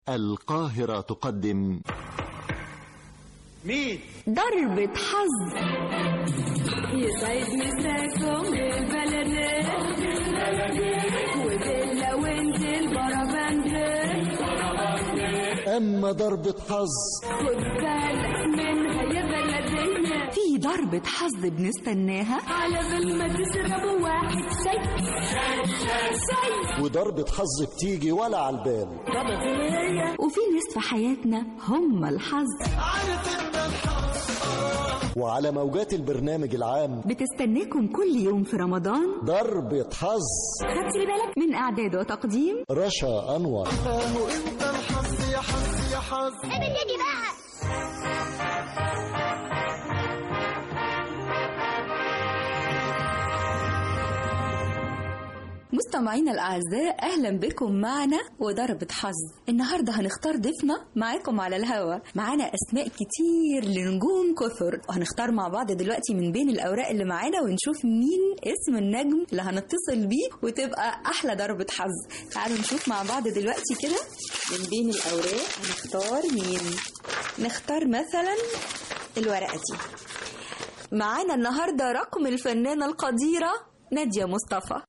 القاهرة تقدم مين؟ ضربة حظ يسعد مساكم البلد وبيلا وانت البربند أما ضربة حظ خد بالك منها يا بلدية في ضربة حظ بنستناها على بال ما تشربوا واحد شاي شاي وضربة حظ بتيجي ولا على البال وفي ناس في حياتنا هم الحظ وعلى موجات البرنامج العام بتستناكم كل يوم في رمضان ضربة حظ خدت بالك من إعداد وتقديم رشا أنور مستمعينا الأعزاء أهلا بكم معنا وضربة حظ النهاردة هنختار ضيفنا معاكم على الهوا معانا أسماء كتير لنجوم كثر وهنختار مع بعض دلوقتي من بين الأوراق اللي معانا ونشوف مين اسم النجم اللي هنتصل بيه وتبقى أحلى ضربة حظ تعالوا نشوف مع بعض دلوقتي كده من بين الأوراق هنختار مين نختار مثلا الورقة دي معانا النهاردة رقم الفنانة القديرة نادية مصطفى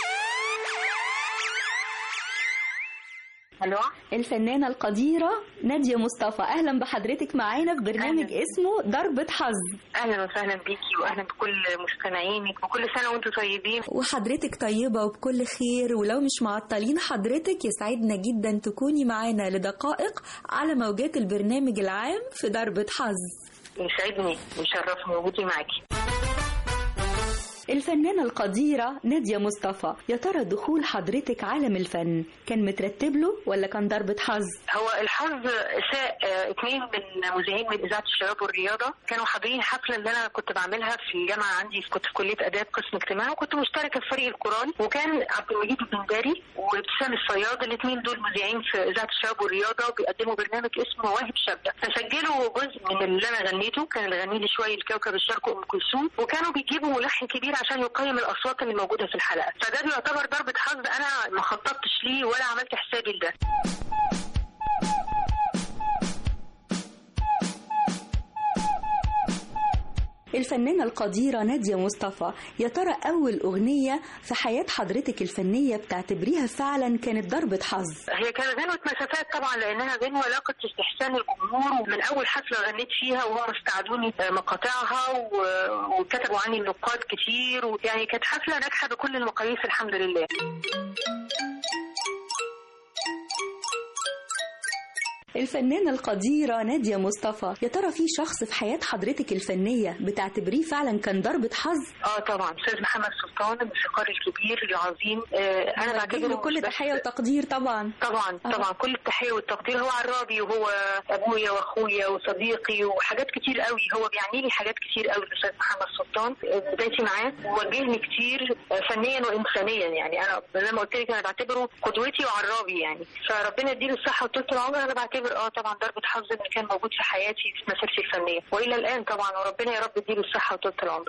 الو الفنانة القديرة نادية مصطفى أهلا بحضرتك معانا في برنامج أهلاً. اسمه ضربة حظ اهلا وسهلا بيكي واهلا بكل مستمعينك وكل سنه وانتم طيبين وحضرتك طيبة وبكل خير ولو مش معطلين حضرتك يسعدنا جدا تكوني معانا لدقائق على موجات البرنامج العام في ضربة حظ يسعدني ويشرفني وجودي معاكي الفنانة القديرة نادية مصطفى يا ترى دخول حضرتك عالم الفن كان مترتب له ولا كان ضربة حظ؟ هو الحظ ساء آه، اتنين من مذيعين من اذاعه الشباب والرياضه كانوا حاضرين حفله اللي انا كنت بعملها في الجامعه عندي كنت في كليه اداب قسم اجتماع وكنت مشتركه في فريق القران وكان عبد المجيد البنداري وابتسام الصياد الاثنين دول مذيعين في اذاعه الشباب والرياضه وبيقدموا برنامج اسمه مواهب شابه فسجلوا جزء من اللي انا غنيته كان اللي غني لي شويه الكوكب الشرق ام كلثوم وكانوا بيجيبوا ملحن كبير عشان يقيم الاصوات اللي موجوده في الحلقه فده بيعتبر ضربه حظ انا ما خططتش ليه ولا عملت حسابي لده الفنانة القديرة نادية مصطفى يا ترى أول أغنية في حياة حضرتك الفنية بتعتبريها فعلا كانت ضربة حظ هي كانت غنوة مسافات طبعا لانها غنوة لاقت استحسان الجمهور ومن اول حفلة غنيت فيها وهم استعدوني آه، مقاطعها و- وكتبوا عني النقاد كتير ويعني كانت حفلة ناجحة بكل المقاييس الحمد لله الفنانة القديرة نادية مصطفى يا ترى في شخص في حياة حضرتك الفنية بتعتبريه فعلا كان ضربة حظ اه طبعا استاذ محمد سلطان الموسيقار الكبير العظيم آه انا بعتبره له كل مش بس- تحية وتقدير طبعا طبعا آه. طبعا كل التحيه والتقدير هو عرابي وهو ابويا واخويا وصديقي وحاجات كتير قوي هو بيعني لي حاجات كتير قوي الاستاذ محمد سلطان بدايتي معاه ووجهني كتير فنيا وانسانيا يعني انا زي ما قلت لك انا بعتبره قدوتي وعرابي يعني فربنا يديله الصحه وطول العمر انا بعتبر اه طبعا ضربه حظ ان كان موجود في حياتي في مسيرتي الفنيه والى الان طبعا وربنا يا رب يديله الصحه وطول العمر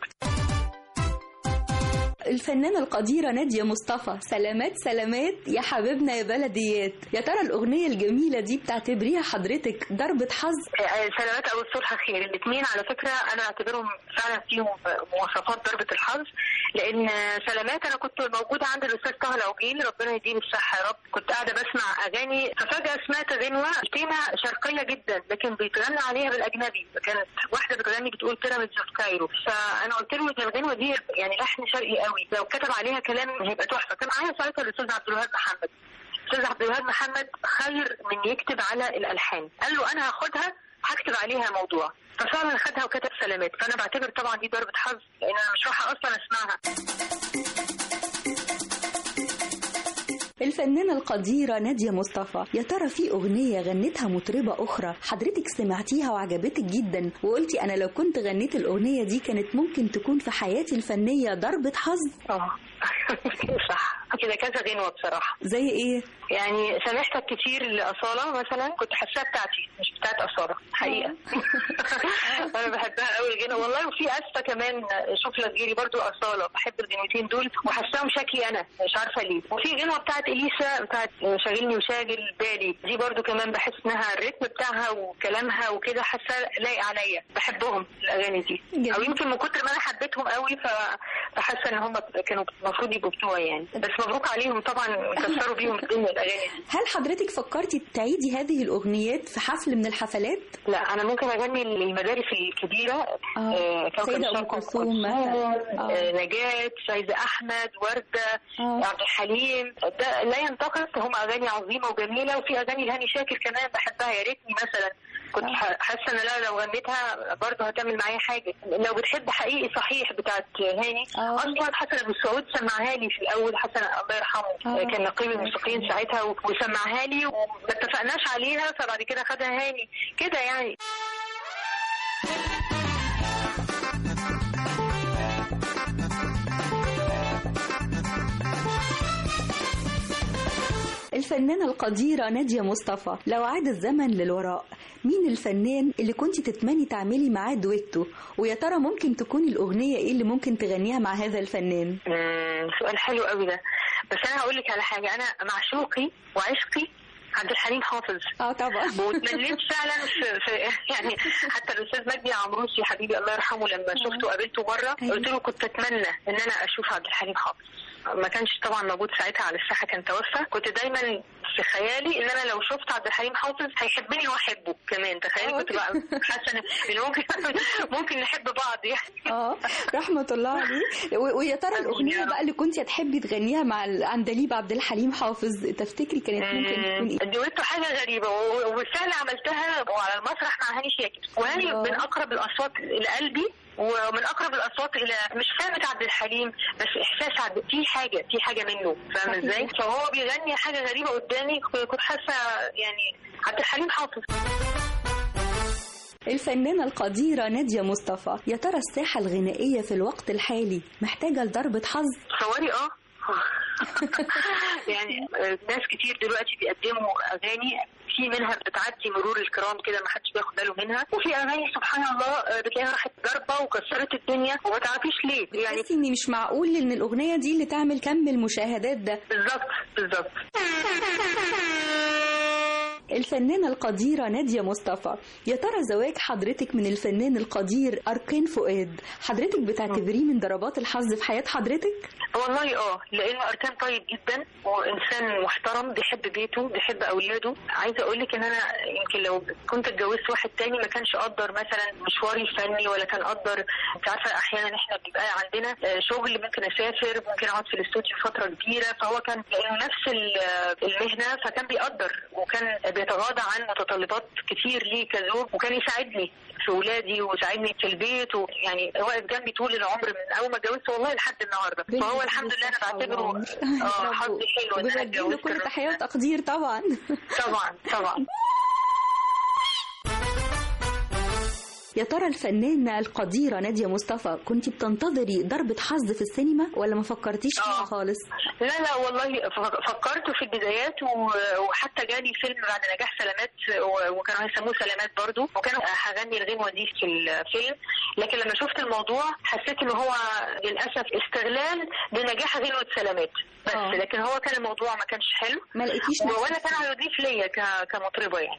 الفنانة القديرة نادية مصطفى سلامات سلامات يا حبيبنا يا بلديات يا ترى الأغنية الجميلة دي بتعتبريها حضرتك ضربة حظ آه، سلامات او الصلح خير الاثنين على فكره انا اعتبرهم فعلا فيهم مواصفات ضربه الحظ لان سلامات انا كنت موجوده عند الاستاذ طه العوجيل ربنا يديله الصحه يا رب كنت قاعده بسمع اغاني ففجاه سمعت غنوه تيمه شرقيه جدا لكن بيتغنى عليها بالاجنبي كانت واحده بتغني بتقول بيراميدز اوف كايرو فانا قلت له ده الغنوه دي يعني لحن شرقي قوي لو كتب عليها كلام هيبقى تحفه كان معايا ساعتها الاستاذ عبد الوهاب محمد الاستاذ عبد الوهاب محمد خير من يكتب على الالحان قال له انا هاخدها هكتب عليها موضوع ففعلا خدها وكتب سلامات فانا بعتبر طبعا دي ضربه حظ لان انا مش رايحه اصلا اسمعها الفنانة القديرة نادية مصطفى يا ترى في أغنية غنتها مطربة أخرى حضرتك سمعتيها وعجبتك جدا وقلتي أنا لو كنت غنيت الأغنية دي كانت ممكن تكون في حياتي الفنية ضربة حظ اه صح كده كذا غنوه بصراحه زي ايه يعني سامحتك كتير لأصالة مثلا كنت حاساها بتاعتي مش بتاعت أصالة حقيقة أنا بحبها قوي الغنى والله وفي أسفة كمان شوف لك غيري برضو أصالة بحب الغنوتين دول وحاساهم شكلي أنا مش عارفة ليه وفي غنوة بتاعت إليسا بتاعت شاغلني وشاغل بالي دي برضو كمان بحس إنها الريتم بتاعها وكلامها وكده حاسة لايق عليا بحبهم الأغاني دي جميل. أو يمكن من كتر ما أنا حبيتهم قوي ف- فحاسة إن هم كانوا المفروض يبقوا بتوعي يعني بس مبروك عليهم طبعا كسروا بيهم الدنيا الأغاني دي هل حضرتك فكرتي تعيدي هذه الأغنيات في حفل من الحفلات لا انا ممكن اغني للمدارس الكبيره آه. آه، كوكب سيدة أم الشرق كلثوم مثلا. آه. آه، نجاة فايزة احمد وردة آه. عبد الحليم ده لا ينتقص هم اغاني عظيمه وجميله وفي اغاني لهاني شاكر كمان بحبها يا ريتني مثلا كنت آه. ح- حاسه ان لا لو غنيتها برضه هتعمل معايا حاجه لو بتحب حقيقي صحيح بتاعت هاني آه. اصلا حسن ابو سعود سمعها لي في الاول حسن الله يرحمه آه. كان نقيب الموسيقيين ساعتها و- وسمعها لي وما اتفقناش عليها فبعد كده خدها هاني كده يعني الفنانة القديرة نادية مصطفى لو عاد الزمن للوراء مين الفنان اللي كنت تتمني تعملي معاه دويتو ويا ترى ممكن تكون الأغنية ايه اللي ممكن تغنيها مع هذا الفنان مم، سؤال حلو قوي ده بس انا هقول لك على حاجه انا معشوقي وعشقي عبد الحليم حافظ اه طبعا وتمنيت فعلا في, في يعني حتى الاستاذ مجدي عمروسي حبيبي الله يرحمه لما شفته وقابلته مره أيوة. قلت له كنت اتمنى ان انا اشوف عبد الحليم حافظ ما كانش طبعا موجود ساعتها على الساحه كان توفى كنت دايما في خيالي ان انا لو شفت عبد الحليم حافظ هيحبني واحبه كمان تخيلي كنت بقى حاسه إن- ان ممكن ممكن نحب بعض يعني اه رحمة الله عليه و- ويا ترى الأغنية بقى اللي كنت هتحبي تغنيها مع العندليب عبد الحليم حافظ تفتكري كانت ممكن تكون ايه؟ دويتو حاجه غريبه و- وبالفعل عملتها وعلى المسرح مع هاني شاكر وهاني الله. من اقرب الاصوات لقلبي ومن اقرب الاصوات الى مش فهمة عبد الحليم بس احساس عبد في حاجه في حاجه منه فاهم صحيح. ازاي؟ فهو بيغني حاجه غريبه قدامي كنت حاسه يعني عبد الحليم حافظ الفنانة القديرة نادية مصطفى يا ترى الساحة الغنائية في الوقت الحالي محتاجة لضربة حظ؟ تصوري اه يعني ناس كتير دلوقتي بيقدموا اغاني في منها بتعدي مرور الكرام كده ما حدش بياخد باله منها وفي اغاني سبحان الله آه، بتلاقيها راحت ضربه وكسرت الدنيا وما تعرفيش ليه يعني بتحسي ان مش معقول ان الأغنية دي اللي تعمل كم المشاهدات ده بالظبط بالظبط الفنانة القديرة نادية مصطفى يا ترى زواج حضرتك من الفنان القدير أركين فؤاد حضرتك بتعتبريه من ضربات الحظ في حياة حضرتك؟ والله اه لانه اركان طيب جدا وانسان محترم بيحب بيته بيحب اولاده عايزه اقول لك ان انا يمكن لو كنت اتجوزت واحد تاني ما كانش قدر مثلا مشواري الفني ولا كان قدر انت عارفه احيانا احنا بيبقى عندنا آه، شغل ممكن اسافر ممكن اقعد في الاستوديو فتره كبيره فهو كان لانه نفس ال- آه، المهنه فكان بيقدر وكان بيتغاضى عن متطلبات كتير ليه كزوج وكان يساعدني في ولادي ويساعدني في البيت ويعني واقف جنبي طول العمر من اول ما اتجوزت والله لحد النهارده فهو الحمد لله انا بعتبره اه حظي حلو ان انا وبنوجه له اتجوزت كل الراجل تحية ده. وتقدير طبعا طبعا طبعا يا ترى الفنانة القديرة نادية مصطفى كنت بتنتظري ضربة حظ في السينما ولا ما فكرتيش فيها آه. خالص؟ لا لا والله ف- فكرت في البدايات و- وحتى جالي فيلم بعد نجاح سلامات و- وكانوا هيسموه سلامات برضو وكانوا هغني الغنوه دي في الفيلم لكن لما شفت الموضوع حسيت ان هو للاسف استغلال لنجاح غنوه سلامات بس آه. لكن هو كان الموضوع ما كانش حلو ما لقيتيش و- نفسك ولا كان هيضيف ليا ك- كمطربه يعني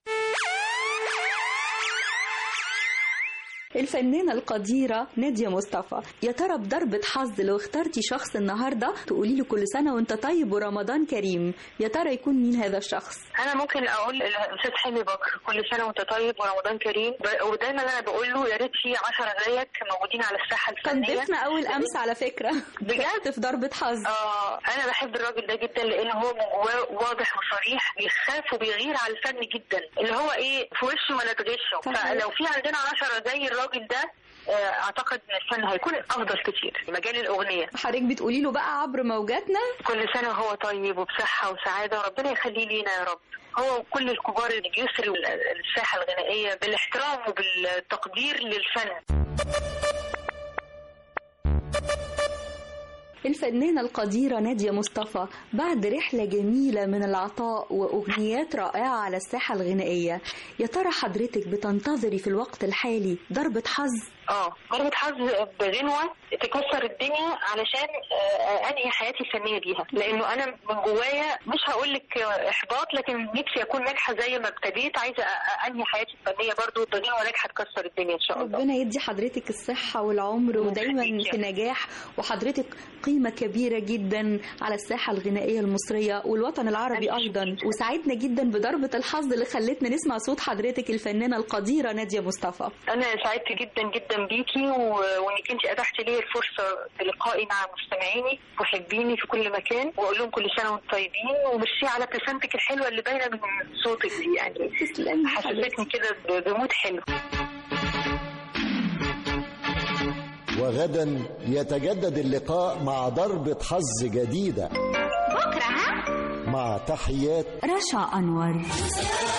الفنانة القديرة نادية مصطفى يا ترى بضربة حظ لو اخترتي شخص النهاردة تقولي له كل سنة وانت طيب ورمضان كريم يا ترى يكون مين هذا الشخص؟ انا ممكن اقول الاستاذ حلمي بكر كل سنه وانت طيب ورمضان كريم ب- ودايما انا بقول له يا ريت في 10 زيك موجودين على الساحه كان الفنيه ضيفنا أول أمس على فكرة بجد؟ في ضربة حظ اه انا بحب الراجل ده جدا لان هو من جواه واضح وصريح بيخاف وبيغير على الفن جدا اللي هو ايه في وشه ولا تغشه صحيح. فلو في عندنا عشرة زي الراجل ده آه، اعتقد ان الفن هيكون افضل كتير مجال الاغنيه حضرتك بتقولي له بقى عبر موجاتنا كل سنه وهو طيب وبصحه وسعاده وربنا يخليه لينا يا رب هو كل الكبار اللي بيسروا الساحه الغنائيه بالاحترام وبالتقدير للفن الفنانة القديرة نادية مصطفى بعد رحلة جميلة من العطاء وأغنيات رائعة على الساحة الغنائية يا ترى حضرتك بتنتظري في الوقت الحالي ضربة حظ اه ضربة حظ بغنوة تكسر الدنيا علشان آه، انهي حياتي الفنية بيها لانه انا من جوايا مش هقول لك احباط لكن نفسي اكون ناجحة زي ما ابتديت عايزة أ- انهي حياتي الفنية برضو بغنوة ناجحة تكسر الدنيا ان شاء الله ربنا يدي حضرتك الصحة والعمر ودايما يخليك. في نجاح وحضرتك قيمة كبيرة جدا على الساحة الغنائية المصرية والوطن العربي أنا أيضا وسعدنا جدا بضربة الحظ اللي خلتنا نسمع صوت حضرتك الفنانة القديرة نادية مصطفى انا سعدت جدا جدا بيكي و- وانك انت اتحتي لي الفرصه بلقائي مع مستمعيني محبيني في كل مكان واقول لهم كل سنه وانتم طيبين ومشي على ابتسامتك الحلوه اللي باينه من صوتك دي يعني تسلمي حضرتك حسستني كده ب- بمود حلو وغدا يتجدد اللقاء مع ضربة حظ جديدة بكرة ها مع تحيات رشا أنور